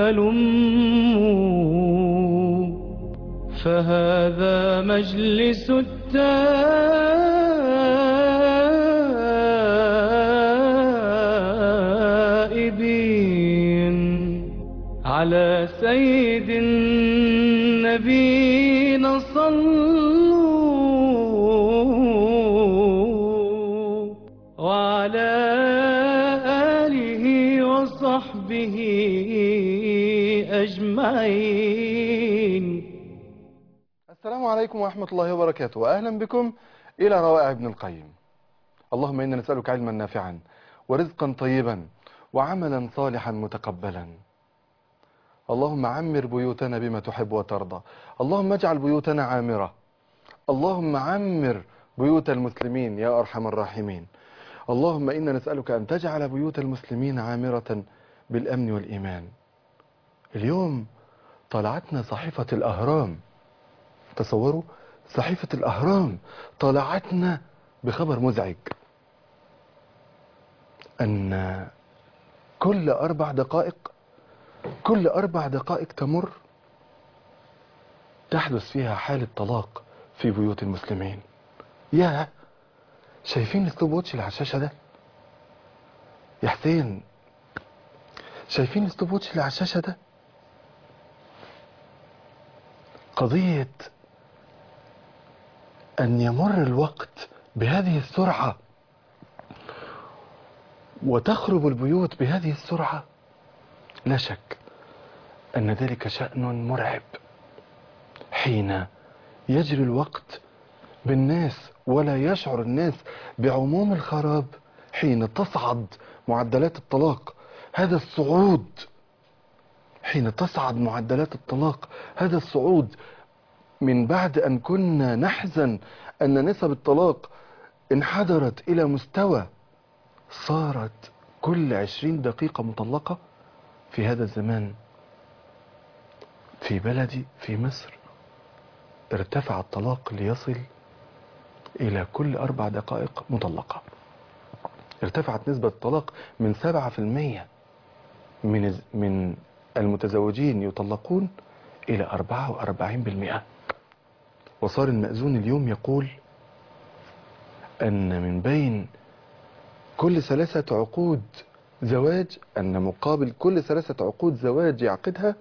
هلموا فهذا مجلس التائبين على سيد النبينا صلوا وعلى آله وصحبه أجمعين السلام عليكم ورحمة الله وبركاته وأهلا بكم إلى روائع ابن القيم اللهم إنا نسألك علما نافعا ورزقا طيبا وعملا صالحا متقبلا اللهم عمر بيوتنا بما تحب وترضى اللهم اجعل بيوتنا عامرة اللهم عمر بيوت المسلمين يا أرحم الراحمين اللهم إنا نسألك أن تجعل بيوت المسلمين عامرة بالأمن والإيمان اليوم طلعتنا صحيفة الأهرام تصوروا صحيفة الأهرام طلعتنا بخبر مزعج أن كل أربع دقائق كل أربع دقائق تمر تحدث فيها حالة طلاق في بيوت المسلمين يا شايفين الستوب واتش اللي على الشاشة ده يا حسين شايفين الستوب واتش اللي على الشاشة ده قضية أن يمر الوقت بهذه السرعة وتخرب البيوت بهذه السرعة لا شك أن ذلك شأن مرعب حين يجري الوقت بالناس ولا يشعر الناس بعموم الخراب حين تصعد معدلات الطلاق هذا الصعود حين تصعد معدلات الطلاق هذا الصعود من بعد أن كنا نحزن أن نسب الطلاق انحدرت إلى مستوى صارت كل عشرين دقيقة مطلقة في هذا الزمان في بلدي في مصر ارتفع الطلاق ليصل إلى كل أربع دقائق مطلقة ارتفعت نسبة الطلاق من سبعة في المية من من المتزوجين يطلقون إلى أربعة وأربعين بالمئة وصار المأذون اليوم يقول أن من بين كل ثلاثة عقود زواج أن مقابل كل ثلاثة عقود زواج يعقدها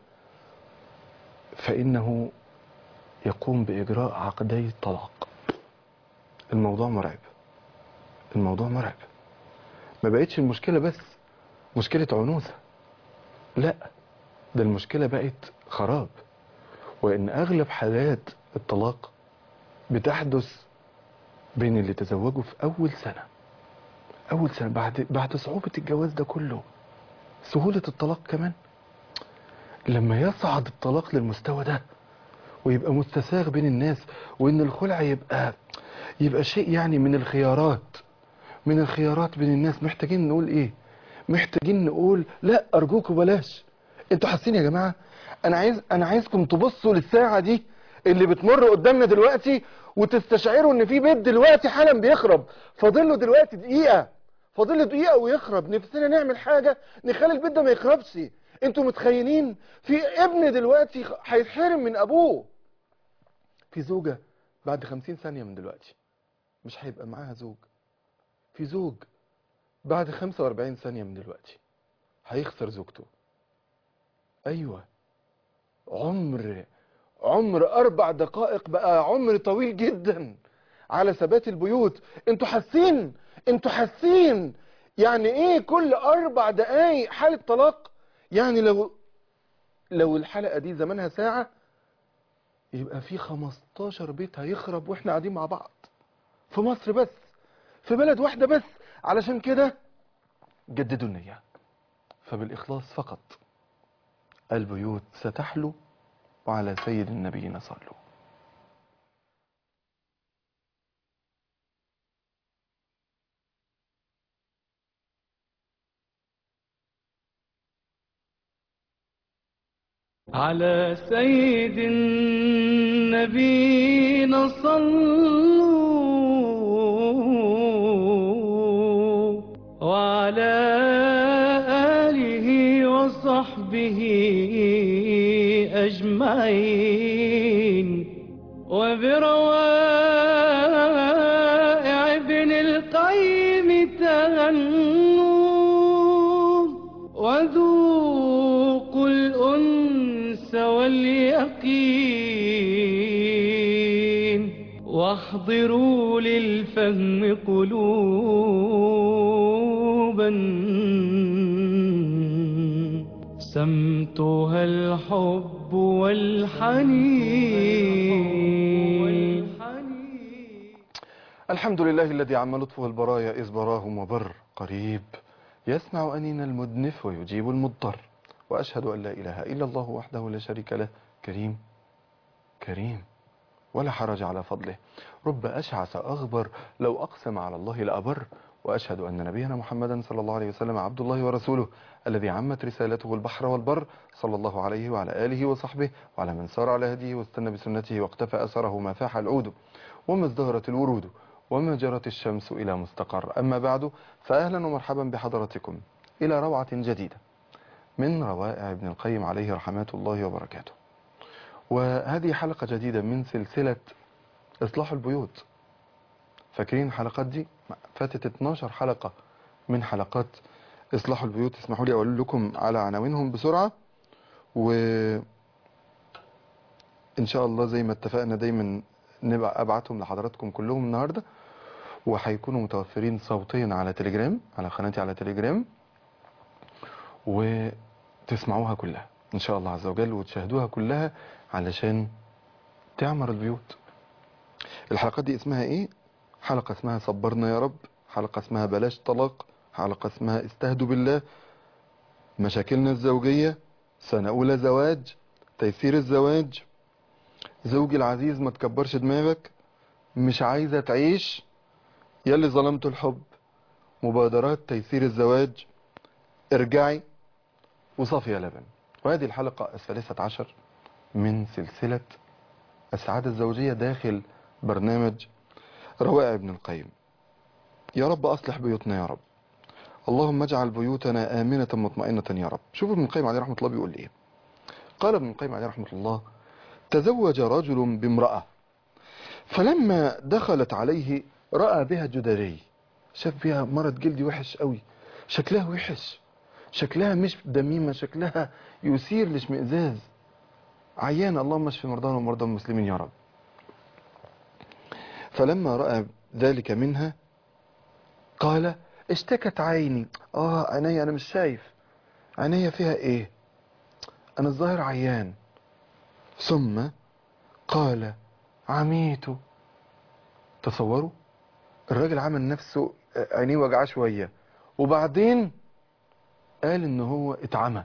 فإنه يقوم بإجراء عقدي طلاق الموضوع مرعب الموضوع مرعب ما بقتش المشكلة بس مشكلة عنوسة لا ده المشكلة بقت خراب وإن أغلب حالات الطلاق بتحدث بين اللي تزوجوا في أول سنة أول سنة بعد بعد صعوبة الجواز ده كله سهولة الطلاق كمان لما يصعد الطلاق للمستوى ده ويبقى مستساغ بين الناس وإن الخلع يبقى يبقى شيء يعني من الخيارات من الخيارات بين الناس محتاجين نقول إيه محتاجين نقول لا أرجوكوا بلاش انتوا حاسين يا جماعة أنا عايز أنا عايزكم تبصوا للساعة دي اللي بتمر قدامنا دلوقتي وتستشعروا ان في بيت دلوقتي حالا بيخرب فاضل له دلوقتي دقيقة فاضل له دقيقة ويخرب نفسنا نعمل حاجة نخلي البيت ده ما يخربش انتوا متخيلين في ابن دلوقتي هيتحرم من ابوه في زوجة بعد خمسين ثانية من دلوقتي مش هيبقى معاها زوج في زوج بعد خمسة واربعين ثانية من دلوقتي هيخسر زوجته ايوه عمر عمر اربع دقائق بقى عمر طويل جدا على ثبات البيوت انتوا حاسين انتوا حاسين يعني ايه كل اربع دقايق حالة طلاق يعني لو لو الحلقة دي زمانها ساعة يبقى في 15 بيت هيخرب واحنا قاعدين مع بعض في مصر بس في بلد واحدة بس علشان كده جددوا النية فبالإخلاص فقط البيوت ستحلو وعلى سيد النبيين صلوا على سيد النبينا صلوا وعلى آله وصحبه وصحبه أجمعين وبروائع ابن القيم تغنوا وذوقوا الأنس واليقين واحضروا للفهم قلوبا سمتها الحب والحنين الحمد لله الذي عم لطفه البرايا إذ براهم وبر قريب يسمع أنين المدنف ويجيب المضطر وأشهد أن لا إله إلا الله وحده لا شريك له كريم كريم ولا حرج على فضله رب أشعث أغبر لو أقسم على الله لأبر وأشهد أن نبينا محمدا صلى الله عليه وسلم عبد الله ورسوله الذي عمت رسالته البحر والبر صلى الله عليه وعلى آله وصحبه وعلى من سار على هديه واستنى بسنته واقتفى أثره ما فاح العود وما ازدهرت الورود وما جرت الشمس إلى مستقر أما بعد فأهلا ومرحبا بحضراتكم إلى روعة جديدة من روائع ابن القيم عليه رحمات الله وبركاته وهذه حلقة جديدة من سلسلة إصلاح البيوت فاكرين الحلقات دي فاتت 12 حلقة من حلقات إصلاح البيوت اسمحوا لي أقول لكم على عناوينهم بسرعة و إن شاء الله زي ما اتفقنا دايما نبقى أبعتهم لحضراتكم كلهم النهاردة وهيكونوا متوفرين صوتيا على تليجرام على قناتي على تليجرام وتسمعوها كلها إن شاء الله عز وجل وتشاهدوها كلها علشان تعمر البيوت الحلقات دي اسمها ايه حلقة اسمها صبرنا يا رب حلقة اسمها بلاش طلاق حلقة اسمها استهدوا بالله مشاكلنا الزوجية سنة أولى زواج تيسير الزواج زوجي العزيز ما تكبرش دماغك مش عايزة تعيش يلي ظلمت الحب مبادرات تيسير الزواج ارجعي وصافية لبن وهذه الحلقة الثالثة عشر من سلسلة السعادة الزوجية داخل برنامج روائع ابن القيم يا رب أصلح بيوتنا يا رب اللهم اجعل بيوتنا آمنة مطمئنة يا رب شوفوا ابن القيم عليه رحمة الله بيقول ايه قال ابن القيم عليه رحمة الله تزوج رجل بامرأة فلما دخلت عليه رأى بها جدري شاف بها مرض جلدي وحش قوي شكلها وحش شكلها مش دميمة شكلها يثير الاشمئزاز عيان اللهم اشف مرضانا ومرضى المسلمين يا رب فلما رأى ذلك منها قال اشتكت عيني اه عيني انا مش شايف عيني فيها ايه انا الظاهر عيان ثم قال عميت تصوروا الراجل عمل نفسه عينيه وجعاه شوية وبعدين قال ان هو اتعمى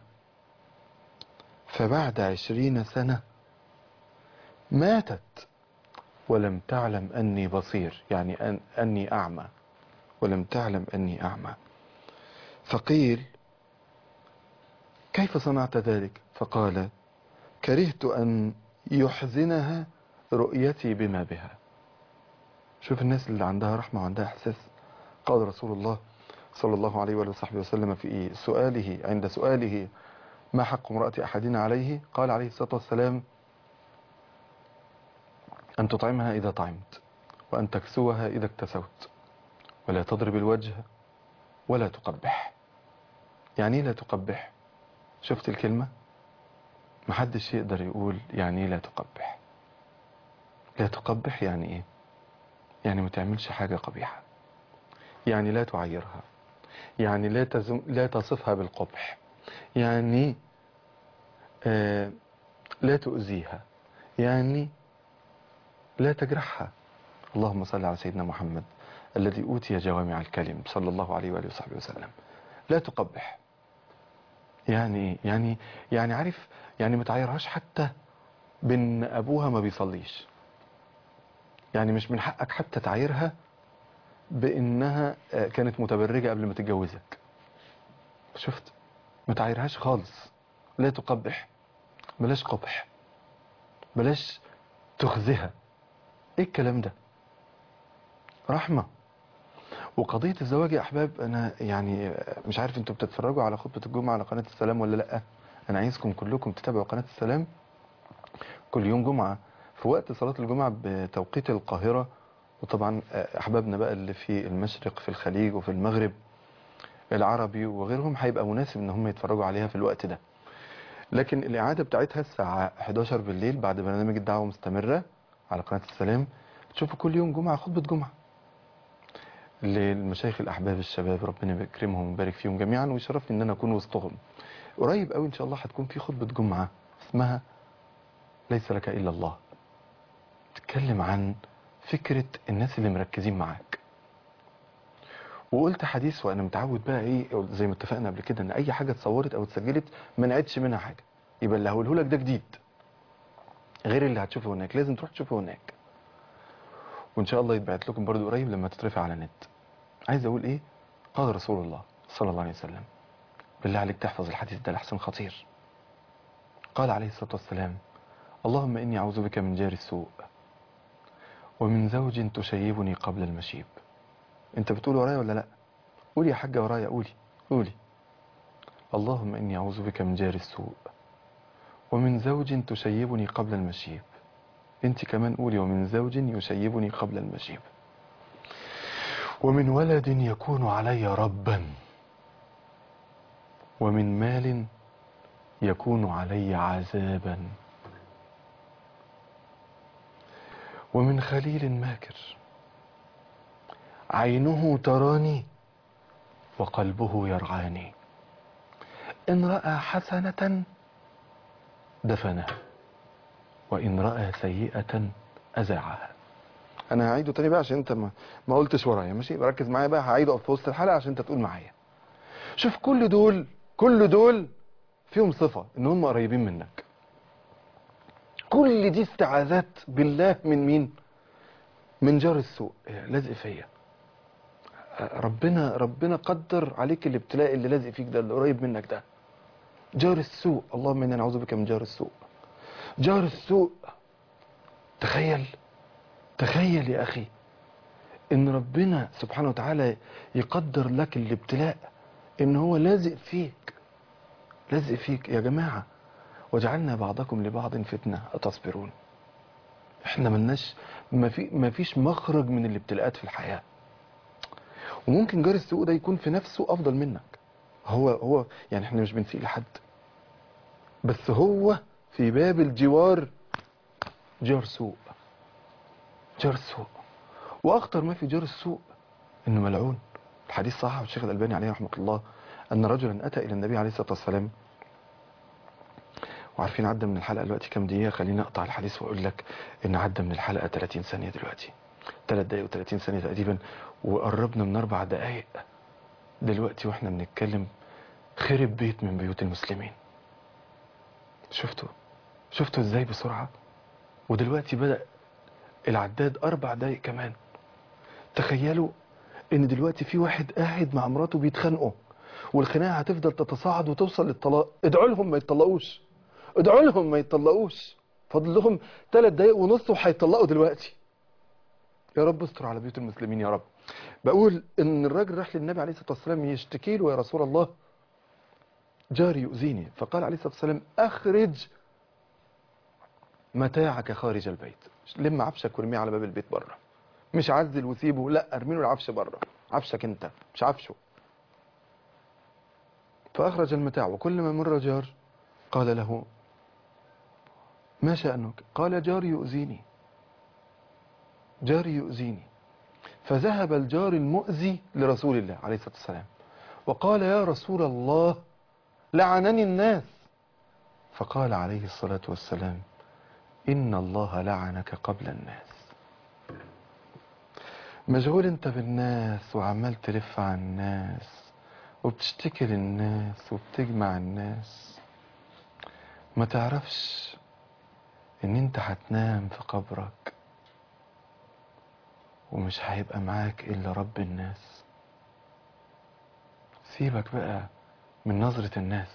فبعد عشرين سنة ماتت ولم تعلم أني بصير يعني أن أني أعمى ولم تعلم أني أعمى فقيل كيف صنعت ذلك فقال كرهت أن يحزنها رؤيتي بما بها شوف الناس اللي عندها رحمة وعندها إحساس قال رسول الله صلى الله عليه وآله وصحبه وسلم في سؤاله عند سؤاله ما حق امرأة أحدنا عليه قال عليه الصلاة والسلام أن تطعمها إذا طعمت وأن تكسوها إذا اكتسوت ولا تضرب الوجه ولا تقبح يعني إيه لا تقبح شفت الكلمة محدش يقدر يقول يعني إيه لا تقبح لا تقبح يعني إيه يعني ما تعملش حاجة قبيحة يعني لا تعيرها يعني لا, تزم لا تصفها بالقبح يعني آه لا تؤذيها يعني لا تجرحها اللهم صل على سيدنا محمد الذي أوتي جوامع الكلم صلى الله عليه وآله وصحبه وسلم لا تقبح يعني يعني يعني عارف يعني ما تعيرهاش حتى بان ابوها ما بيصليش يعني مش من حقك حتى تعايرها بانها كانت متبرجة قبل ما تتجوزك شفت ما تعايرهاش خالص لا تقبح بلاش قبح بلاش تخزها ايه الكلام ده رحمة وقضية الزواج يا احباب انا يعني مش عارف انتوا بتتفرجوا على خطبة الجمعة على قناة السلام ولا لا انا عايزكم كلكم تتابعوا قناة السلام كل يوم جمعة في وقت صلاة الجمعة بتوقيت القاهرة وطبعا آه، احبابنا بقى اللي في المشرق في الخليج وفي المغرب العربي وغيرهم هيبقى مناسب ان هم يتفرجوا عليها في الوقت ده لكن الإعادة بتاعتها الساعة 11 بالليل بعد برنامج الدعوة مستمرة على قناة السلام تشوفوا كل يوم جمعة خطبة جمعة للمشايخ الأحباب الشباب ربنا يكرمهم ويبارك فيهم جميعا ويشرفني إن أنا أكون وسطهم قريب قوي إن شاء الله هتكون في خطبة جمعة اسمها ليس لك إلا الله تتكلم عن فكرة الناس اللي مركزين معاك وقلت حديث وانا متعود بقى ايه زي ما اتفقنا قبل كده ان اي حاجه اتصورت او اتسجلت ما نعدش منها حاجه يبقى اللي هقوله لك ده جديد غير اللي هتشوفه هناك لازم تروح تشوفه هناك وان شاء الله يتبعت لكم برضو قريب لما تترفع على النت عايز اقول ايه قال رسول الله صلى الله عليه وسلم بالله عليك تحفظ الحديث ده لحسن خطير قال عليه الصلاه والسلام اللهم اني اعوذ بك من جار السوء ومن زوج تشيبني قبل المشيب انت بتقول ورايا ولا لا قولي يا حاجة ورايا قولي قولي اللهم إني أعوذ بك من جار السوء ومن زوج تشيبني قبل المشيب انت كمان قولي ومن زوج يشيبني قبل المشيب ومن ولد يكون علي ربا ومن مال يكون علي عذابا ومن خليل ماكر عينه تراني وقلبه يرعاني إن رأى حسنة دفنها وإن رأى سيئة أزعها أنا هعيده تاني بقى عشان أنت ما, ما قلتش ورايا ماشي بركز معايا بقى هعيده في وسط الحلقة عشان أنت تقول معايا شوف كل دول كل دول فيهم صفة إن هم قريبين منك كل دي استعاذات بالله من مين من جار السوء لازق فيا ربنا ربنا قدر عليك الابتلاء اللي لازق فيك ده اللي قريب منك ده جار السوء اللهم انا نعوذ بك من جار السوء جار السوء تخيل تخيل يا اخي ان ربنا سبحانه وتعالى يقدر لك الابتلاء ان هو لازق فيك لازق فيك يا جماعة وجعلنا بعضكم لبعض فتنة أتصبرون احنا ملناش ما في ما فيش مخرج من الابتلاءات في الحياه وممكن جار السوء ده يكون في نفسه افضل منك هو هو يعني احنا مش بنسيء لحد بس هو في باب الجوار جار سوء جار سوء واخطر ما في جار السوء انه ملعون الحديث صححه الشيخ الالباني عليه رحمه الله ان رجلا اتى الى النبي عليه الصلاه والسلام وعارفين عدى من الحلقه دلوقتي كام دقيقه خليني اقطع الحديث واقول لك ان عدى من الحلقه 30 ثانيه دلوقتي 3 دقايق و30 ثانيه تقريبا وقربنا من اربع دقايق دلوقتي واحنا بنتكلم خرب بيت من بيوت المسلمين شفتوا شفتوا ازاي بسرعة ودلوقتي بدأ العداد اربع دقايق كمان تخيلوا ان دلوقتي في واحد قاعد مع مراته بيتخانقوا والخناقه هتفضل تتصاعد وتوصل للطلاق ادعوا لهم ما يتطلقوش ادعوا لهم ما يتطلقوش فاضل لهم ثلاث دقايق ونص وهيتطلقوا دلوقتي يا رب استر على بيوت المسلمين يا رب بقول ان الراجل راح للنبي عليه الصلاه والسلام يشتكي له يا رسول الله جاري يؤذيني فقال عليه الصلاه والسلام اخرج متاعك خارج البيت لم عفشك وارميه على باب البيت بره مش عزل وسيبه لا ارمي له العفش بره عفشك انت مش عفشه فاخرج المتاع وكل ما مر جار قال له ما شأنك قال جاري يؤذيني جاري يؤذيني فذهب الجار المؤذي لرسول الله عليه الصلاة والسلام وقال يا رسول الله لعنني الناس فقال عليه الصلاة والسلام إن الله لعنك قبل الناس مشغول انت بالناس وعمال تلف على الناس وبتشتكي للناس وبتجمع الناس ما تعرفش ان انت هتنام في قبرك ومش هيبقى معاك الا رب الناس سيبك بقى من نظرة الناس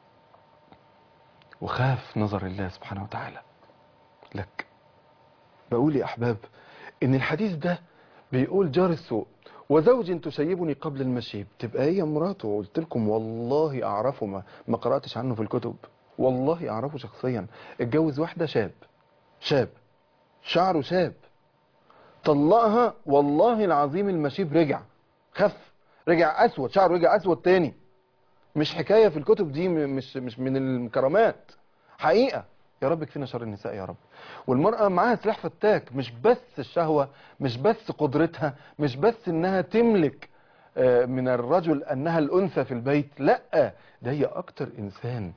وخاف نظر الله سبحانه وتعالى لك بقول يا احباب ان الحديث ده بيقول جار السوء وزوج تشيبني قبل المشيب تبقى هي مراته قلت لكم والله اعرفه ما, ما قراتش عنه في الكتب والله اعرفه شخصيا اتجوز واحده شاب شاب شعره شاب طلقها والله العظيم المشيب رجع خف رجع اسود شعره رجع اسود تاني مش حكايه في الكتب دي م- مش مش من الكرامات حقيقه يا رب كفينا شر النساء يا رب والمرأة معاها سلاح فتاك مش بس الشهوة مش بس قدرتها مش بس انها تملك آه، من الرجل انها الانثى في البيت لا ده هي اكتر انسان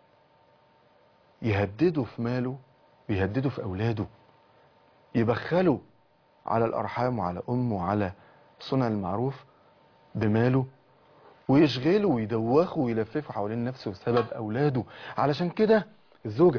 يهدده في ماله ويهدده في اولاده يبخله على الارحام وعلى امه وعلى صنع المعروف بماله ويشغله ويدوخه ويلففه حوالين نفسه بسبب اولاده علشان كده الزوجه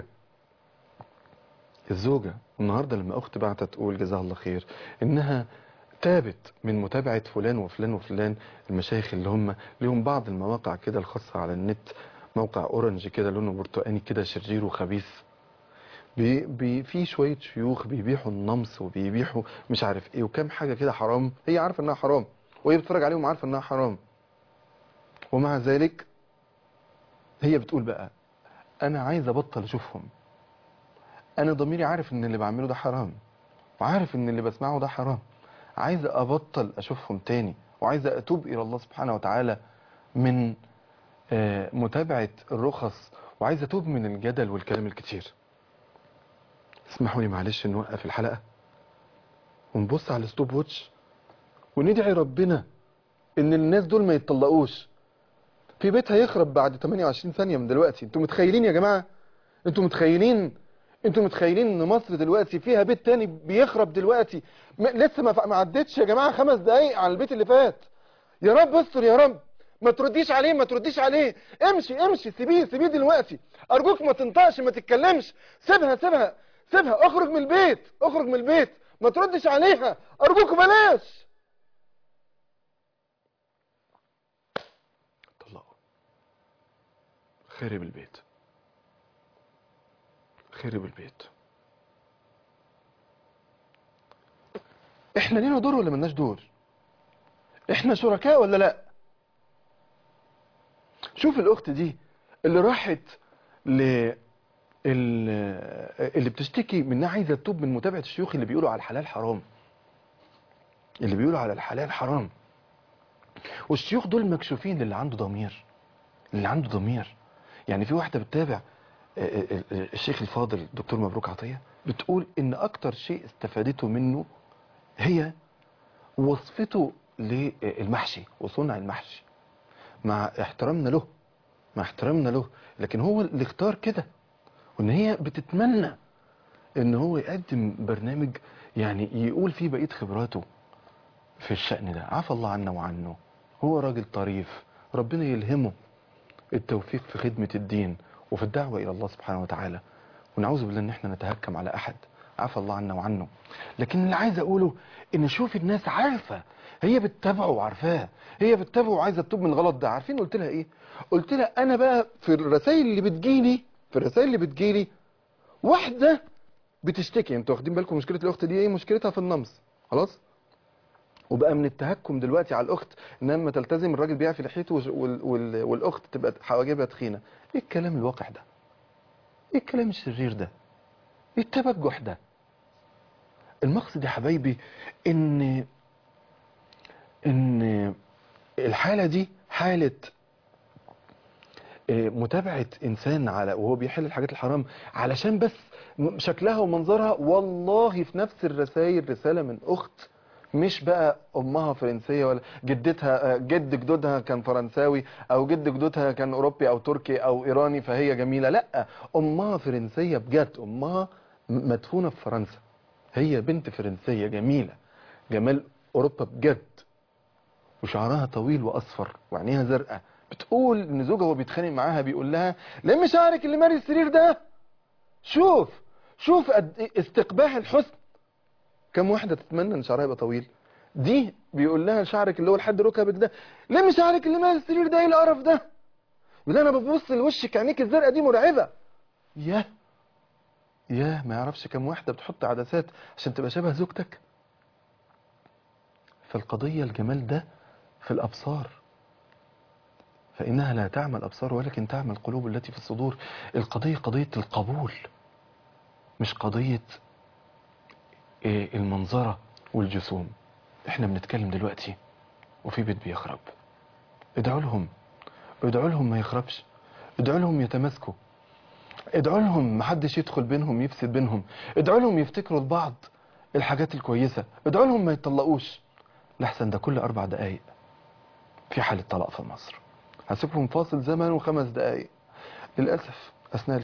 الزوجة النهاردة لما أخت بعتت تقول جزاها الله خير إنها تابت من متابعة فلان وفلان وفلان المشايخ اللي هم لهم بعض المواقع كده الخاصة على النت موقع أورنج كده لونه برتقاني كده شرير وخبيث بي بي في شوية شيوخ بيبيحوا النمس وبيبيحوا مش عارف ايه وكام حاجة كده حرام هي عارفة انها حرام وهي بتتفرج عليهم عارفة انها حرام ومع ذلك هي بتقول بقى انا عايز ابطل اشوفهم انا ضميري عارف ان اللي بعمله ده حرام وعارف ان اللي بسمعه ده حرام عايز ابطل اشوفهم تاني وعايز اتوب الى الله سبحانه وتعالى من آه، متابعة الرخص وعايز اتوب من الجدل والكلام الكتير اسمحوا لي معلش نوقف الحلقة ونبص على الستوب ووتش وندعي ربنا ان الناس دول ما يتطلقوش في بيت هيخرب بعد 28 ثانية من دلوقتي انتوا متخيلين يا جماعة انتوا متخيلين انتوا متخيلين ان مصر دلوقتي فيها بيت تاني بيخرب دلوقتي م... لسه ما, ف... ما عدتش يا جماعة خمس دقايق على البيت اللي فات يا رب استر يا رب ما ترديش عليه ما ترديش عليه امشي امشي سيبيه سيبيه دلوقتي ارجوك ما تنطقش ما تتكلمش سيبها سيبها سيبها اخرج من البيت اخرج من البيت ما تردش عليها ارجوك بلاش طلقوا خرب البيت خرب البيت احنا لينا دور ولا ملناش دور احنا شركاء ولا لا شوف الاخت دي اللي راحت ل ال- اللي بتشتكي من انها عايزه تتوب من متابعه الشيوخ اللي بيقولوا على الحلال حرام اللي بيقولوا على الحلال حرام والشيوخ دول مكشوفين للي عنده ضمير اللي عنده ضمير يعني في واحده بتتابع الشيخ الفاضل الدكتور مبروك عطيه بتقول ان اكتر شيء استفادته منه هي وصفته للمحشي وصنع المحشي مع احترامنا له مع احترامنا له لكن هو اللي اختار كده وان هي بتتمنى ان هو يقدم برنامج يعني يقول فيه بقية خبراته في الشأن ده عفى الله عنا وعنه هو راجل طريف ربنا يلهمه التوفيق في خدمة الدين وفي الدعوة إلى الله سبحانه وتعالى ونعوذ بالله ان احنا نتهكم على احد عفى الله عنا وعنه لكن اللي عايز اقوله ان شوف الناس عارفة هي بتتابعه وعارفاه هي بتتابعه وعايزه تتوب من الغلط ده عارفين قلت لها ايه قلت لها انا بقى في الرسائل اللي بتجيلي في الرسائل اللي بتجيلي واحده بتشتكي انتوا واخدين بالكم مشكله الاخت دي ايه مشكلتها في النمس خلاص وبقى من التهكم دلوقتي على الاخت ان لما تلتزم الراجل بيعفي لحيته وال... وال... وال... والاخت تبقى حواجبها تخينه ايه الكلام الواقع ده ايه الكلام الشرير ده ايه التبجح ده المقصد يا حبايبي ان ان الحالة دي حالة آه، متابعة انسان على وهو بيحل الحاجات الحرام علشان بس م- شكلها ومنظرها والله في نفس الرسائل رسالة من اخت مش بقى امها فرنسية ولا جدتها آه، جد جدودها كان فرنساوي او جد جدودها كان اوروبي او تركي او ايراني فهي جميلة لا امها فرنسية بجد امها م- مدفونة في فرنسا هي بنت فرنسية جميلة جمال اوروبا بجد وشعرها طويل واصفر وعينيها زرقاء بتقول ان زوجها وهو بيتخانق معاها بيقول لها لم شعرك اللي مالي السرير ده شوف شوف قد إيه استقباح الحسن كم واحده تتمنى ان شعرها يبقى طويل دي بيقول لها شعرك اللي هو لحد ركبك ده لم شعرك اللي مالي السرير ده ايه القرف ده يقول لها انا ببص لوشك عينيك الزرقاء دي مرعبه ياه ياه ما يعرفش كم واحده بتحط عدسات عشان تبقى شبه زوجتك فالقضيه الجمال ده في الابصار فإنها لا تعمى الأبصار ولكن تعمى القلوب التي في الصدور القضية قضية القبول مش قضية إيه المنظرة والجسوم احنا بنتكلم دلوقتي وفي بيت بيخرب ادعوا لهم ادعوا لهم ما يخربش ادعوا لهم يتماسكوا ادعوا لهم محدش يدخل بينهم يفسد بينهم ادعوا لهم يفتكروا لبعض الحاجات الكويسة ادعوا لهم ما يطلقوش لحسن ده كل أربع دقايق في حالة طلاق في مصر هسيبهم فاصل زمن وخمس دقايق للأسف أثناء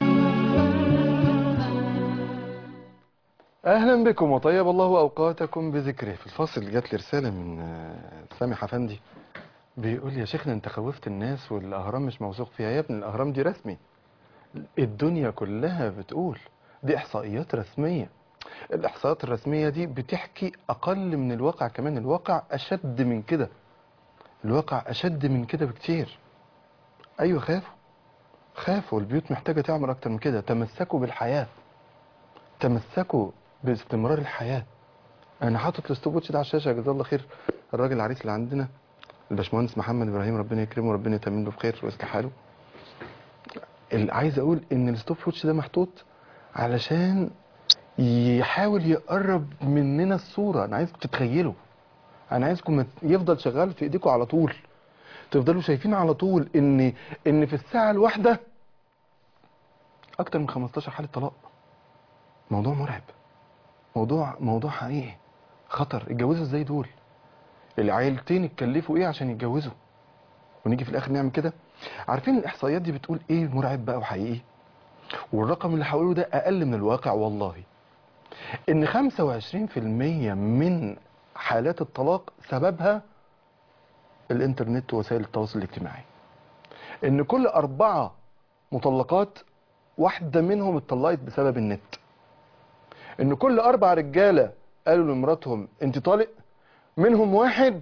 أهلا بكم وطيب الله أوقاتكم بذكره في الفاصل جات لي رسالة من آه، سامح أفندي بيقول يا شيخنا انت خوفت الناس والأهرام مش موثوق فيها يا ابني الأهرام دي رسمي الدنيا كلها بتقول دي إحصائيات رسمية الإحصائيات الرسمية دي بتحكي أقل من الواقع كمان الواقع أشد من كده الواقع أشد من كده بكتير أيوة خافوا خافوا البيوت محتاجة تعمل أكتر من كده تمسكوا بالحياة تمسكوا باستمرار الحياة أنا حاطط الستوب واتش ده على الشاشة جزاه الله خير الراجل العريس اللي عندنا الباشمهندس محمد إبراهيم ربنا يكرمه وربنا يتمم له بخير ويصلح حاله اللي عايز أقول إن الستوب واتش ده محطوط علشان يحاول يقرب مننا الصورة أنا عايزكم تتخيلوا أنا عايزكم ما- يفضل شغال في إيديكم على طول تفضلوا شايفين على طول إن إن في الساعة الواحدة أكتر من 15 حالة طلاق موضوع مرعب موضوع موضوع حقيقي خطر اتجوزوا ازاي دول العيلتين اتكلفوا ايه عشان يتجوزوا ونيجي في الاخر نعمل كده عارفين الاحصائيات دي بتقول ايه مرعب بقى وحقيقي والرقم اللي هقوله ده اقل من الواقع والله ان 25% من حالات الطلاق سببها الانترنت ووسائل التواصل الاجتماعي ان كل اربعة مطلقات واحدة منهم اتطلقت بسبب النت ان كل اربع رجالة قالوا لمراتهم انت طالق منهم واحد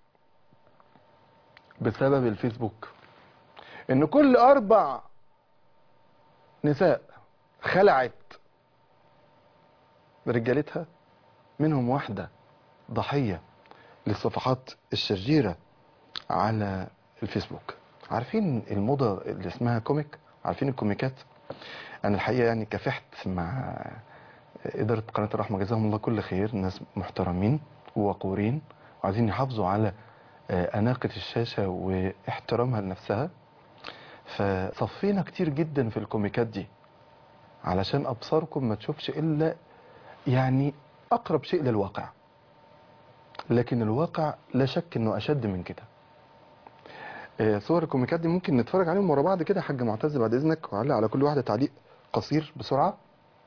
بسبب الفيسبوك ان كل اربع نساء خلعت رجالتها منهم واحدة ضحية للصفحات الشريرة على الفيسبوك عارفين الموضة اللي اسمها كوميك عارفين الكوميكات انا الحقيقة يعني كافحت مع إدارة قناة الرحمة جزاهم الله كل خير ناس محترمين ووقورين وعايزين يحافظوا على آه، أناقة الشاشة واحترامها لنفسها فصفينا كتير جدا في الكوميكات دي علشان أبصاركم ما تشوفش إلا يعني أقرب شيء للواقع لكن الواقع لا شك إنه أشد من كده آه، صور الكوميكات دي ممكن نتفرج عليهم ورا بعض كده يا حاج معتز بعد إذنك وعلق على كل واحدة تعليق قصير بسرعة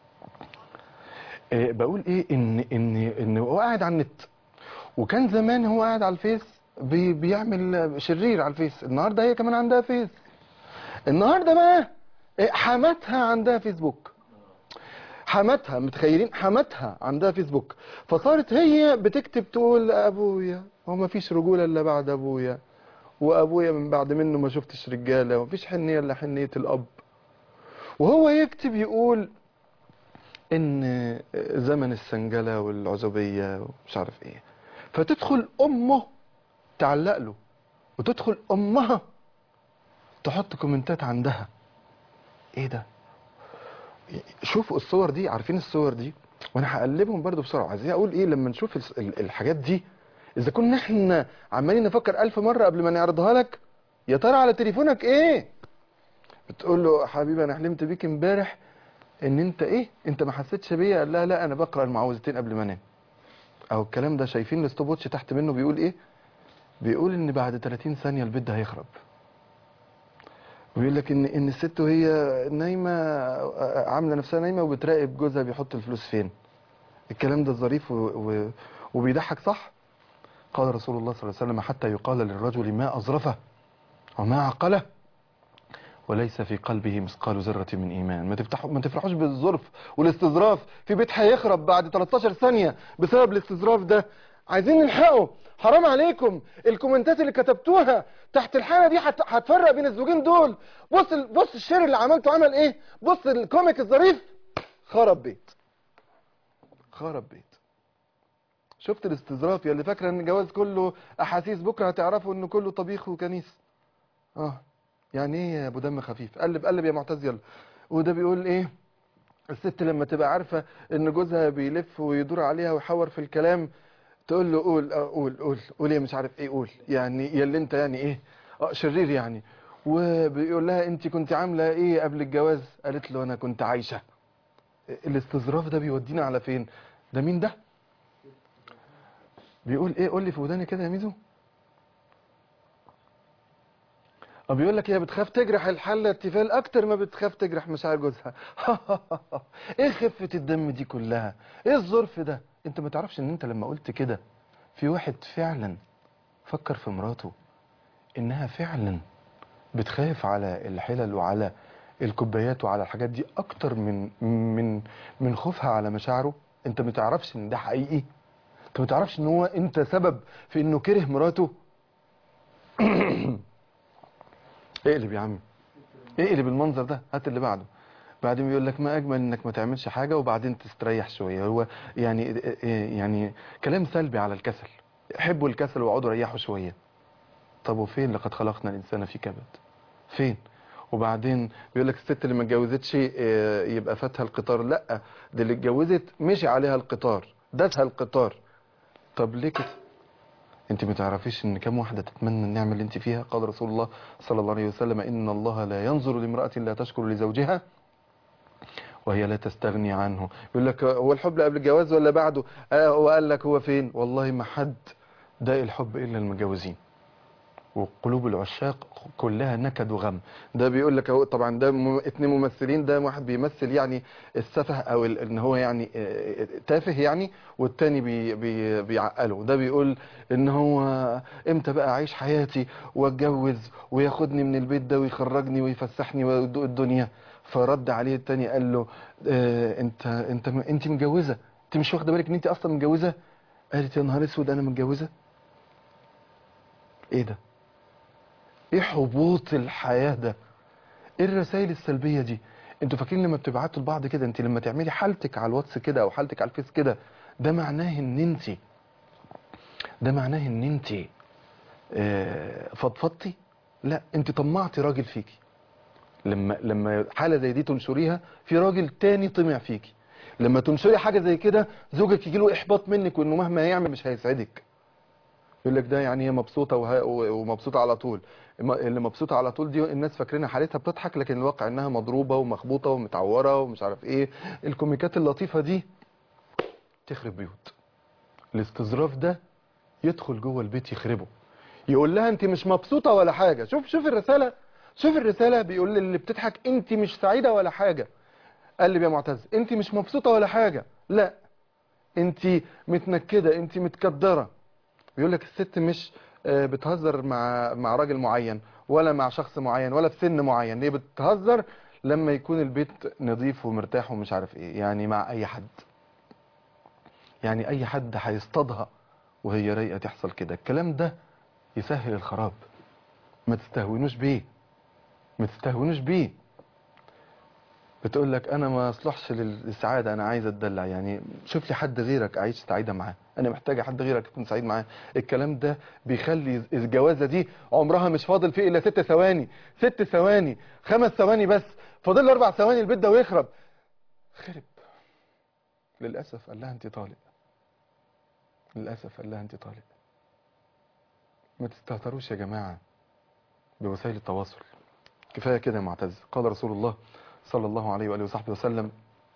آه، بقول ايه ان ان ان هو قاعد على النت وكان زمان هو قاعد على الفيس بي بيعمل شرير على الفيس النهارده هي كمان عندها فيس النهارده بقى آه، حماتها عندها فيسبوك حماتها متخيلين حماتها عندها فيسبوك فصارت هي بتكتب تقول ابويا هو ما فيش رجوله الا بعد ابويا وابويا من بعد منه ما شفتش رجاله ومفيش حنيه الا حنيه الاب وهو يكتب يقول ان زمن السنجلة والعزوبية ومش عارف ايه فتدخل امه تعلق له وتدخل امها تحط كومنتات عندها ايه ده شوفوا الصور دي عارفين الصور دي وانا هقلبهم برضو بسرعه عايزين اقول ايه لما نشوف الس- ال- الحاجات دي اذا كنا احنا عمالين نفكر الف مره قبل ما نعرضها لك يا ترى على تليفونك ايه بتقول له حبيبي انا حلمت بيك امبارح ان انت ايه انت ما حسيتش بيا قال لها لا انا بقرا المعوذتين قبل ما انام او الكلام ده شايفين الستوب واتش تحت منه بيقول ايه بيقول ان بعد 30 ثانيه البيت ده هيخرب ويقول لك ان ان الست وهي نايمه آه، عامله نفسها نايمه وبتراقب جوزها بيحط الفلوس فين الكلام ده ظريف و... و... وبيضحك صح قال رسول الله صلى الله عليه وسلم حتى يقال للرجل ما أظرفه وما عقله وليس في قلبه مثقال ذرة من إيمان ما تفتحوا ما تفرحوش بالظرف والاستظراف في بيت هيخرب بعد 13 ثانية بسبب الاستظراف ده عايزين نلحقه حرام عليكم الكومنتات اللي كتبتوها تحت الحالة دي هت- هتفرق بين الزوجين دول بص ال- بص الشير اللي عملته عمل ايه بص الكوميك الظريف خرب بيت خرب بيت شفت الاستظراف يا اللي فاكره ان الجواز كله احاسيس بكره هتعرفوا انه كله طبيخ وكنيس اه يعني ايه يا ابو دم خفيف قلب قلب يا معتز يلا وده بيقول ايه الست لما تبقى عارفة ان جوزها بيلف ويدور عليها ويحور في الكلام تقول له قول اه قول قول قول يا مش عارف ايه قول يعني يا اللي انت يعني ايه اه شرير يعني وبيقول لها انت كنت عاملة ايه قبل الجواز قالت له انا كنت عايشة الاستظراف ده بيودينا على فين ده مين ده بيقول ايه قول لي في وداني كده يا ميزو اه بيقول لك هي بتخاف تجرح الحلة التيفال اكتر ما بتخاف تجرح مشاعر جوزها ايه خفة الدم دي كلها ايه الظرف ده انت ما تعرفش ان انت لما قلت كده في واحد فعلا فكر في مراته انها فعلا بتخاف على الحلل وعلى الكوبايات وعلى الحاجات دي اكتر من من من خوفها على مشاعره انت ما تعرفش ان ده حقيقي انت ما تعرفش ان هو انت سبب في انه كره مراته اقلب يا عم اقلب المنظر ده هات اللي بعده بعدين بيقول لك ما اجمل انك ما تعملش حاجه وبعدين تستريح شويه هو يعني يعني كلام سلبي على الكسل حبوا الكسل واقعدوا ريحوا شويه طب وفين لقد خلقنا الانسان في كبد فين وبعدين بيقول لك الست اللي ما اتجوزتش آه، يبقى فاتها القطار لا دي اللي اتجوزت مشي عليها القطار داسها القطار طب ليه كده انت ما تعرفيش ان كم واحده تتمنى النعمه اللي انت فيها قال رسول الله صلى الله عليه وسلم ان الله لا ينظر لامراه لا تشكر لزوجها وهي لا تستغني عنه يقول لك هو الحب قبل الجواز ولا بعده آه هو قال لك هو فين والله ما حد داق الحب الا المتجوزين وقلوب العشاق كلها نكد وغم ده بيقول لك اهو طبعا ده م- اتنين ممثلين ده واحد بيمثل يعني السفه او ال- ان هو يعني آه، تافه يعني والتاني بي بي بيعقله ده بيقول ان هو امتى بقى اعيش حياتي واتجوز وياخدني من البيت ده ويخرجني ويفسحني ويدوق الدنيا فرد عليه التاني قال له آه انت انت انت متجوزه انت مش واخده بالك ان انت اصلا متجوزه قالت يا نهار اسود انا متجوزه ايه ده ايه حبوط الحياة ده ايه الرسائل السلبية دي انتوا فاكرين لما بتبعتوا لبعض كده انت لما تعملي حالتك على الواتس كده او حالتك على الفيس كده ده معناه ان انت ده معناه ان انت آه، فضفضتي لا انت طمعتي راجل فيكي لما لما حالة زي دي تنشريها في راجل تاني طمع فيكي لما تنشري حاجة زي كده زوجك يجيله احباط منك وانه مهما يعمل مش هيسعدك يقول لك ده يعني هي مبسوطه وه- ومبسوطه على طول الم- اللي مبسوطه على طول دي الناس فاكرينها حالتها بتضحك لكن الواقع انها مضروبه ومخبوطه ومتعوره ومش عارف ايه الكوميكات اللطيفه دي تخرب بيوت الاستظراف ده يدخل جوه البيت يخربه يقول لها انت مش مبسوطه ولا حاجه شوف شوف الرساله شوف الرساله بيقول للي بتضحك انت مش سعيده ولا حاجه قلب يا معتز انت مش مبسوطه ولا حاجه لا انت متنكده انت متكدره بيقول لك الست مش آه، بتهزر مع مع راجل معين ولا مع شخص معين ولا في سن معين هي بتهزر لما يكون البيت نظيف ومرتاح ومش عارف ايه يعني مع اي حد يعني اي حد هيصطادها وهي رايقه تحصل كده الكلام ده يسهل الخراب ما تستهونوش بيه ما تستهونوش بيه بتقول لك انا ما اصلحش للسعاده انا عايز اتدلع يعني شوف لي حد غيرك اعيش سعيده معاه انا محتاجه حد غيرك يكون سعيد معاه الكلام ده بيخلي الجوازه دي عمرها مش فاضل فيه الا ست ثواني ست ثواني خمس ثواني بس فاضل له اربع ثواني البيت ده ويخرب خرب للاسف قال لها انت طالق للاسف قال لها انت طالق ما تستهتروش يا جماعه بوسائل التواصل كفايه كده يا معتز قال رسول الله صلى الله عليه وآله وصحبه وسلم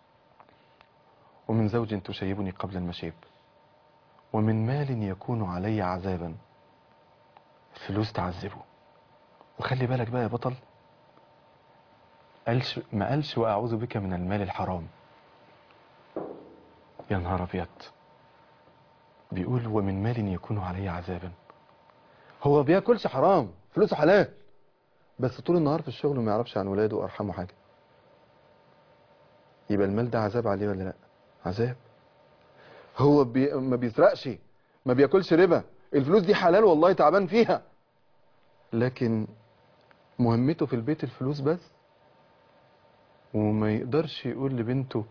ومن زوج تشيبني قبل المشيب ومن مال يكون علي عذابا الفلوس تعذبه وخلي بالك بقى يا بطل قالش ما قالش وأعوذ بك من المال الحرام يا نهار أبيض بيقول ومن مال يكون علي عذابا هو بياكلش حرام فلوسه حلال بس طول النهار في الشغل ما يعرفش عن ولاده وارحمه حاجه يبقى المال ده عذاب عليه ولا لا عذاب هو بي... ما بيسرقش ما بياكلش ربا الفلوس دي حلال والله تعبان فيها لكن مهمته في البيت الفلوس بس وما يقدرش يقول لبنته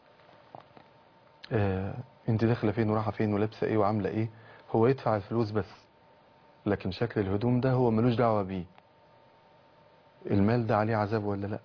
آه انت داخله فين ورايحه فين ولابسه ايه وعامله ايه هو يدفع الفلوس بس لكن شكل الهدوم ده هو ملوش دعوه بيه المال ده عليه عذاب ولا لا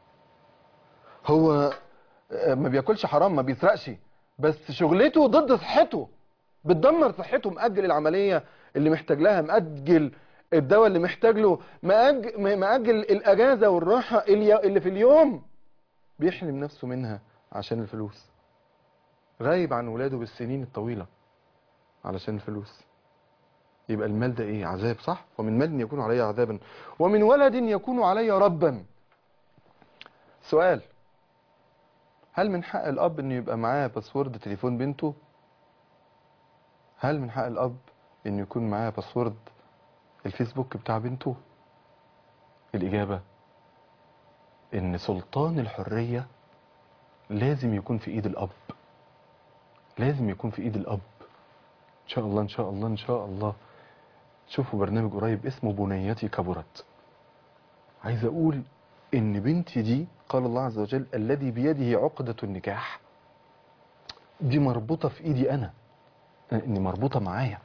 هو آه، ما بياكلش حرام ما بيسرقش بس شغلته ضد صحته بتدمر صحته مأجل العملية اللي محتاج لها مأجل الدواء اللي محتاج له مأج- م- مأجل الأجازة والراحة اللي اللي في اليوم بيحرم نفسه منها عشان الفلوس غايب عن ولاده بالسنين الطويلة علشان الفلوس يبقى المال ده ايه عذاب صح ومن مال يكون علي عذابا ومن ولد يكون علي ربا سؤال هل من حق الاب انه يبقى معاه باسورد تليفون بنته هل من حق الاب انه يكون معاه باسورد الفيسبوك بتاع بنته الاجابه ان سلطان الحريه لازم يكون في ايد الاب لازم يكون في ايد الاب ان شاء الله ان شاء الله ان شاء الله شوفوا برنامج قريب اسمه بنيتي كبرت عايز اقول ان بنتي دي قال الله عز وجل الذي بيده عقدة النكاح دي مربوطة في ايدي انا اني مربوطة معايا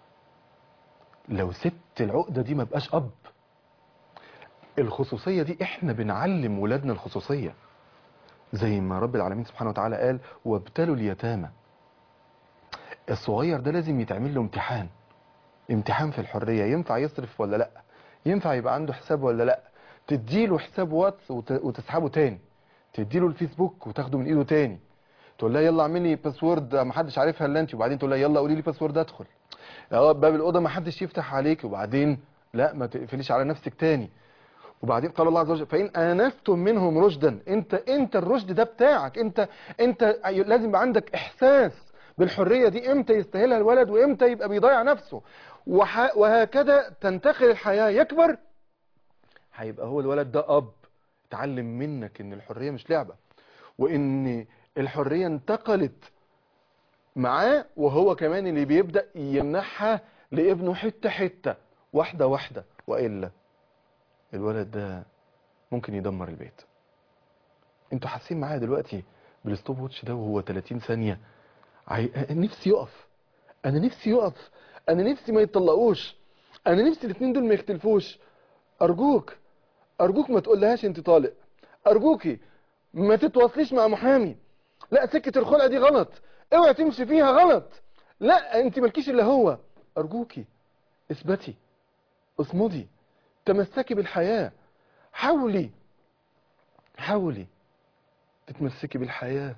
لو سبت العقدة دي ما بقاش اب الخصوصية دي احنا بنعلم ولادنا الخصوصية زي ما رب العالمين سبحانه وتعالى قال وابتلوا اليتامى الصغير ده لازم يتعمل له امتحان امتحان في الحرية ينفع يصرف ولا لا ينفع يبقى عنده حساب ولا لا تديله حساب واتس وت- وتسحبه تاني تديله الفيسبوك وتاخده من ايده تاني تقول لها يلا اعملي باسورد ما حدش عارفها الا انت وبعدين تقول لها يلا قولي لي باسورد ادخل اه باب الاوضه ما حدش يفتح عليك وبعدين لا ما تقفليش على نفسك تاني وبعدين قال الله عز وجل فان انستم منهم رشدا انت انت الرشد ده بتاعك انت انت لازم يبقى عندك احساس بالحريه دي امتى يستاهلها الولد وامتى يبقى بيضيع نفسه وح... وهكذا تنتقل الحياه يكبر هيبقى هو الولد ده اب اتعلم منك ان الحريه مش لعبه وان الحريه انتقلت معاه وهو كمان اللي بيبدا يمنحها لابنه حته حته واحده واحده والا الولد ده ممكن يدمر البيت انتوا حاسين معايا دلوقتي بالستوب واتش ده وهو 30 ثانيه عي... نفسي يقف انا نفسي يقف انا نفسي ما يتطلقوش انا نفسي الاثنين دول ما يختلفوش ارجوك ارجوك ما تقولهاش انت طالق ارجوكي ما تتواصليش مع محامي لا سكه الخلع دي غلط اوعي تمشي فيها غلط لا انت مالكيش الا هو ارجوكي اثبتي اصمدي تمسكي بالحياه حاولي حاولي تتمسكي بالحياه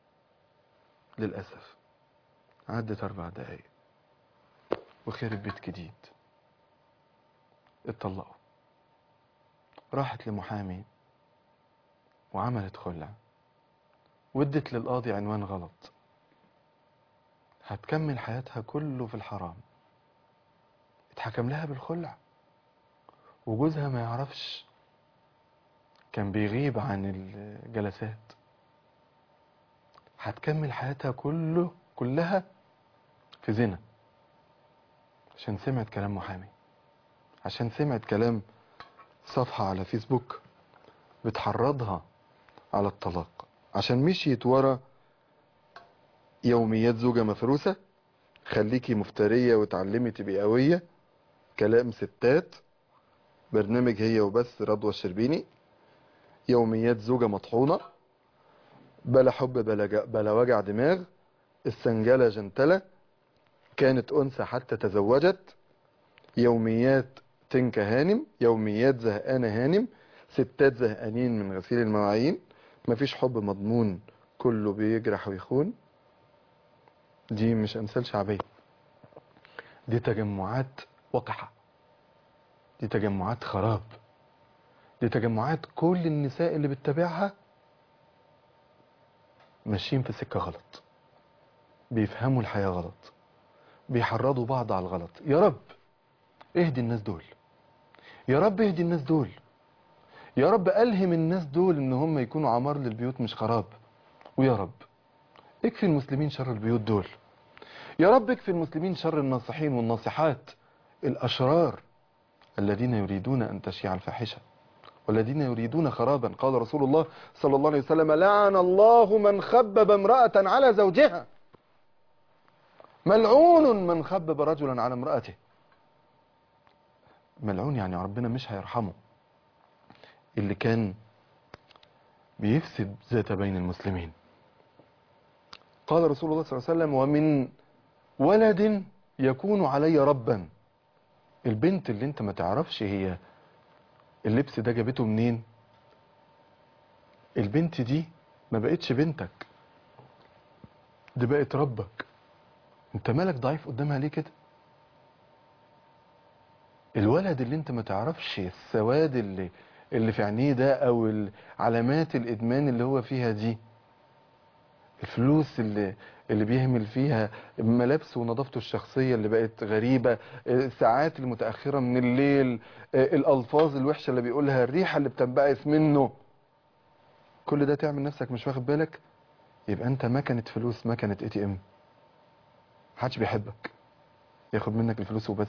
للاسف عدت اربع دقايق وخرب بيت جديد اتطلقوا راحت لمحامي وعملت خلع وادت للقاضي عنوان غلط هتكمل حياتها كله في الحرام اتحكم لها بالخلع وجوزها ما يعرفش كان بيغيب عن الجلسات هتكمل حياتها كله كلها في زنا عشان سمعت كلام محامي عشان سمعت كلام صفحة على فيسبوك بتحرضها على الطلاق عشان مشيت ورا يوميات زوجة مفروسة خليكي مفترية وتعلمي تبقي قوية كلام ستات برنامج هي وبس رضوى الشربيني يوميات زوجة مطحونة بلا حب بلا, جا- بلا وجع دماغ السنجلة جنتلة كانت أنثى حتى تزوجت يوميات تنكة هانم يوميات زهقانة هانم ستات زهقانين من غسيل المواعين مفيش حب مضمون كله بيجرح ويخون دي مش أمثال شعبية دي تجمعات وقحة دي تجمعات خراب دي تجمعات كل النساء اللي بتتابعها ماشيين في سكة غلط بيفهموا الحياة غلط بيحرضوا بعض على الغلط يا رب اهدي الناس دول يا رب اهدي الناس دول يا رب ألهم الناس دول ان هم يكونوا عمار للبيوت مش خراب ويا رب اكفي المسلمين شر البيوت دول يا رب اكفي المسلمين شر الناصحين والناصحات الأشرار الذين يريدون أن تشيع الفاحشة والذين يريدون خرابا قال رسول الله صلى الله عليه وسلم لعن الله من خبب امرأة على زوجها ملعون من خبب رجلا على امرأته ملعون يعني ربنا مش هيرحمه اللي كان بيفسد ذات بين المسلمين قال رسول الله صلى الله عليه وسلم ومن ولد يكون علي ربا البنت اللي انت ما تعرفش هي اللبس ده جابته منين البنت دي ما بقتش بنتك دي بقت ربك انت مالك ضعيف قدامها ليه كده الولد اللي انت ما تعرفش السواد اللي اللي في عينيه ده او ال- علامات الادمان اللي هو فيها دي الفلوس اللي اللي بيهمل فيها ملابسه ونظافته الشخصية اللي بقت غريبة الساعات المتأخرة من الليل الألفاظ الوحشة اللي بيقولها الريحة اللي بتنبعث منه كل ده تعمل نفسك مش واخد بالك يبقى انت مكنة فلوس مكنة اي تي ام محدش بيحبك ياخد منك الفلوس وبس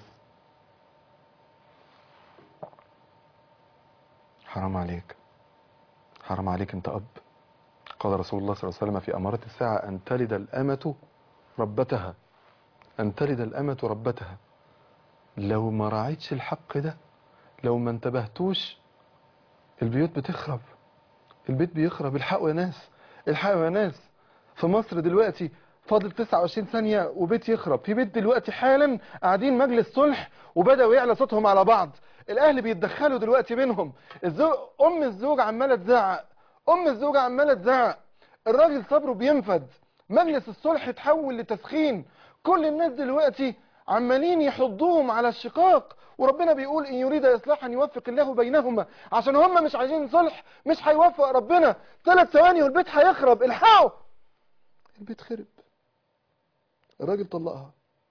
حرام عليك حرام عليك انت اب قال رسول الله صلى الله عليه وسلم في أمارة الساعة أن تلد الأمة ربتها أن تلد الأمة ربتها لو ما راعيتش الحق ده لو ما انتبهتوش البيوت بتخرب البيت بيخرب الحقوا يا ناس الحقوا يا ناس في مصر دلوقتي فاضل 29 ثانية وبيت يخرب في بيت دلوقتي حالا قاعدين مجلس صلح وبدأوا يعلى صوتهم على بعض الأهل بيتدخلوا دلوقتي بينهم الزوج أم الزوج عمالة تزعق ام الزوجة عمالة تزعق الراجل صبره بينفد مجلس الصلح اتحول لتسخين كل الناس دلوقتي عمالين يحضوهم على الشقاق وربنا بيقول ان يريد اصلاحا يوفق الله بينهما عشان هم مش عايزين صلح مش هيوفق ربنا ثلاث ثواني والبيت هيخرب الحقوا البيت خرب الراجل طلقها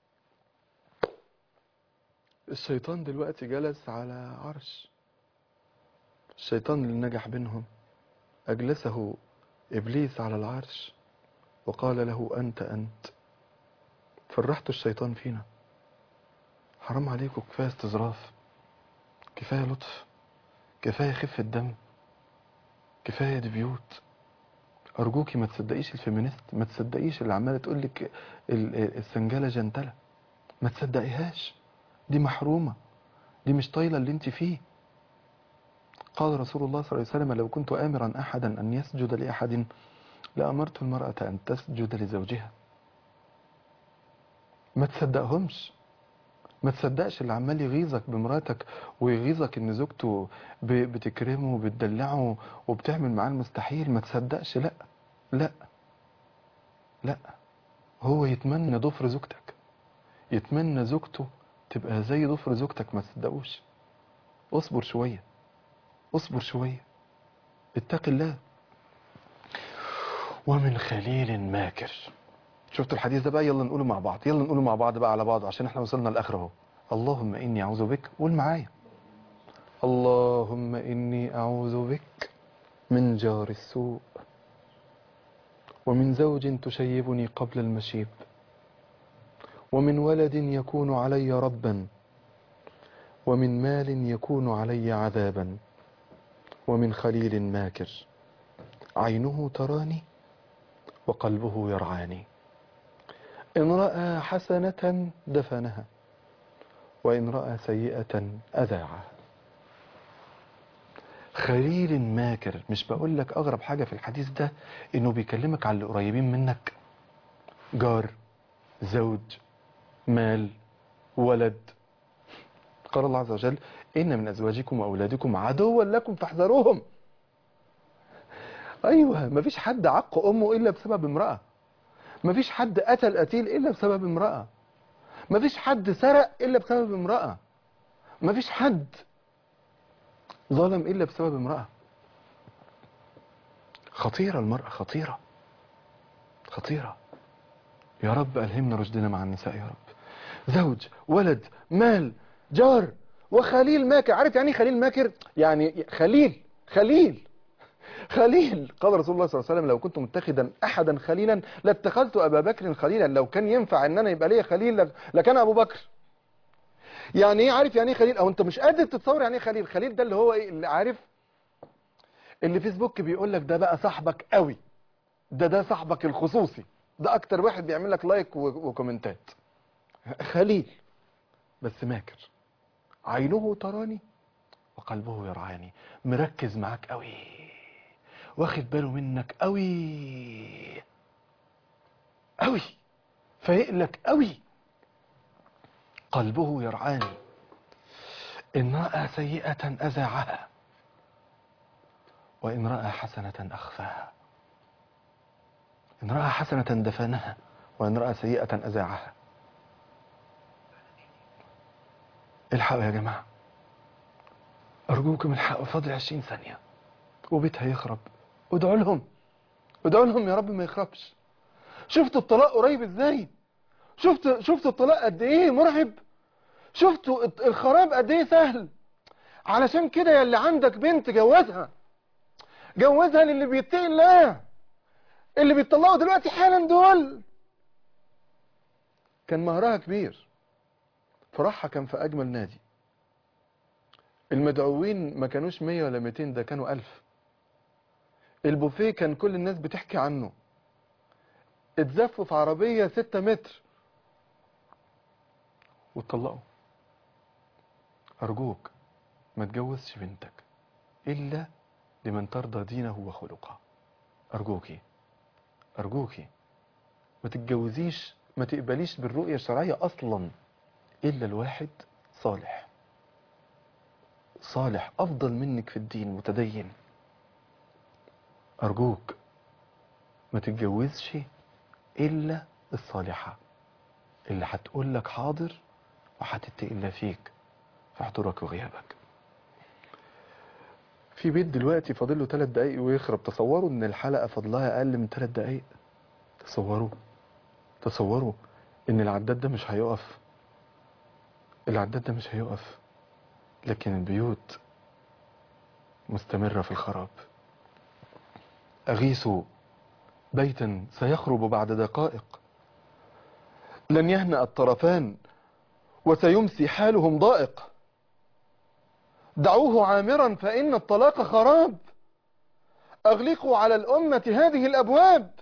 الشيطان دلوقتي جلس على عرش الشيطان اللي نجح بينهم أجلسه إبليس على العرش وقال له أنت أنت فرحت الشيطان فينا حرام عليكم كفاية استظراف كفاية لطف كفاية خفة دم كفاية ديبيوت أرجوكي ما تصدقيش الفيمينيست ما تصدقيش اللي عمالة تقولك ال- ال- السنجلة جنتلة ما تصدقيهاش دي محرومة دي مش طايلة اللي انت فيه قال رسول الله صلى الله عليه وسلم لو كنت آمرا أحدا أن يسجد لأحد لأمرت المرأة أن تسجد لزوجها ما تصدقهمش ما تصدقش اللي عمال يغيظك بمراتك ويغيظك ان زوجته ب- بتكرمه وبتدلعه وبتعمل معاه المستحيل ما تصدقش لا لا لا هو يتمنى ضفر زوجتك يتمنى زوجته تبقى زي ضفر زوجتك ما تصدقوش اصبر شويه اصبر شوية اتق الله ومن خليل ماكر شفتوا الحديث ده بقى يلا نقوله مع بعض يلا نقوله مع بعض بقى على بعض عشان احنا وصلنا لاخره اهو اللهم اني اعوذ بك قول معايا اللهم اني اعوذ بك من جار السوء ومن زوج تشيبني قبل المشيب ومن ولد يكون علي ربا ومن مال يكون علي عذابا ومن خليل ماكر عينه تراني وقلبه يرعاني إن رأى حسنة دفنها وإن رأى سيئة أذاعها خليل ماكر مش بقول لك أغرب حاجة في الحديث ده إنه بيكلمك على اللي قريبين منك جار زوج مال ولد قال الله عز وجل إن من أزواجكم وأولادكم عدوا لكم فاحذروهم أيوة مفيش حد عق أمه إلا بسبب امرأة مفيش حد قتل قتيل إلا بسبب امرأة مفيش حد سرق إلا بسبب امرأة مفيش حد ظلم إلا بسبب امرأة خطيرة المرأة خطيرة خطيرة يا رب ألهمنا رشدنا مع النساء يا رب زوج ولد مال جار وخليل ماكر عارف يعني إيه خليل ماكر يعني خليل خليل خليل قال رسول الله صلى الله عليه وسلم لو كنت متخذا احدا خليلا لاتخذت ابا بكر خليلا لو كان ينفع ان انا يبقى ليا خليل لك- لكان ابو بكر يعني ايه عارف يعني ايه خليل او انت مش قادر تتصور يعني ايه خليل خليل ده اللي هو ايه اللي عارف اللي فيسبوك بيقول لك ده بقى صاحبك قوي ده ده صاحبك الخصوصي ده اكتر واحد بيعمل لك لايك و- وكومنتات خليل بس ماكر عينه تراني وقلبه يرعاني مركز معاك قوي واخد باله منك قوي قوي فايقلك قوي قلبه يرعاني إن رأى سيئة أزاعها وإن رأى حسنة أخفاها إن رأى حسنة دفنها وإن رأى سيئة أزاعها الحقوا يا جماعة أرجوكم الحقوا فاضل عشرين ثانية وبيتها يخرب ادعوا لهم ادعوا لهم يا رب ما يخربش شفتوا الطلاق قريب ازاي شفت شفتوا الطلاق قد ايه مرعب شفتوا الخراب قد ايه سهل علشان كده يا اللي عندك بنت جوزها جوزها للي بيتقي الله اللي بيطلعوا دلوقتي حالا دول كان مهرها كبير فرحها كان في اجمل نادي المدعوين ما كانوش 100 ولا 200 ده كانوا 1000 البوفيه كان كل الناس بتحكي عنه اتزفوا في عربية 6 متر واتطلقوا أرجوك ما تجوزش بنتك إلا لمن ترضى دينه وخلقه أرجوكي أرجوكي ما تتجوزيش ما تقبليش بالرؤية الشرعية أصلا إلا الواحد صالح صالح أفضل منك في الدين متدين أرجوك ما تتجوزش إلا الصالحة اللي هتقول لك حاضر وهتتقي الله فيك في حضورك وغيابك في بيت دلوقتي فاضل له 3 دقايق ويخرب تصوروا ان الحلقه فاضلها اقل من 3 دقايق تصوروا تصوروا ان العداد ده مش هيقف العداد ده مش هيقف لكن البيوت مستمره في الخراب اغيثوا بيتا سيخرب بعد دقائق لن يهنأ الطرفان وسيمسي حالهم ضائق دعوه عامرا فإن الطلاق خراب أغلقوا على الأمة هذه الأبواب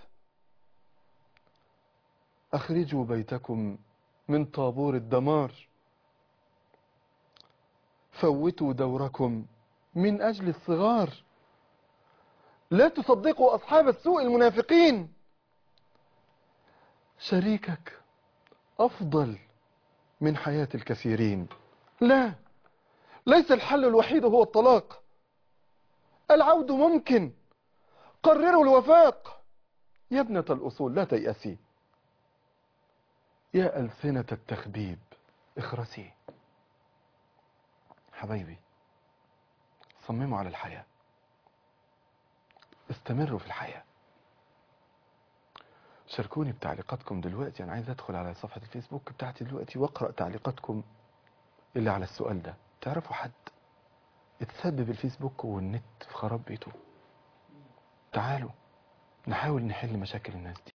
أخرجوا بيتكم من طابور الدمار فوتوا دوركم من أجل الصغار لا تصدقوا أصحاب السوء المنافقين شريكك أفضل من حياة الكثيرين لا ليس الحل الوحيد هو الطلاق العود ممكن قرروا الوفاق يا ابنة الأصول لا تيأسي يا ألسنة التخبيب اخرسي حبايبي صمموا على الحياة استمروا في الحياة شاركوني بتعليقاتكم دلوقتي أنا عايز أدخل على صفحة الفيسبوك بتاعتي دلوقتي وأقرأ تعليقاتكم اللي على السؤال ده تعرفوا حد اتسبب الفيسبوك والنت في خراب بيته تعالوا نحاول نحل مشاكل الناس دي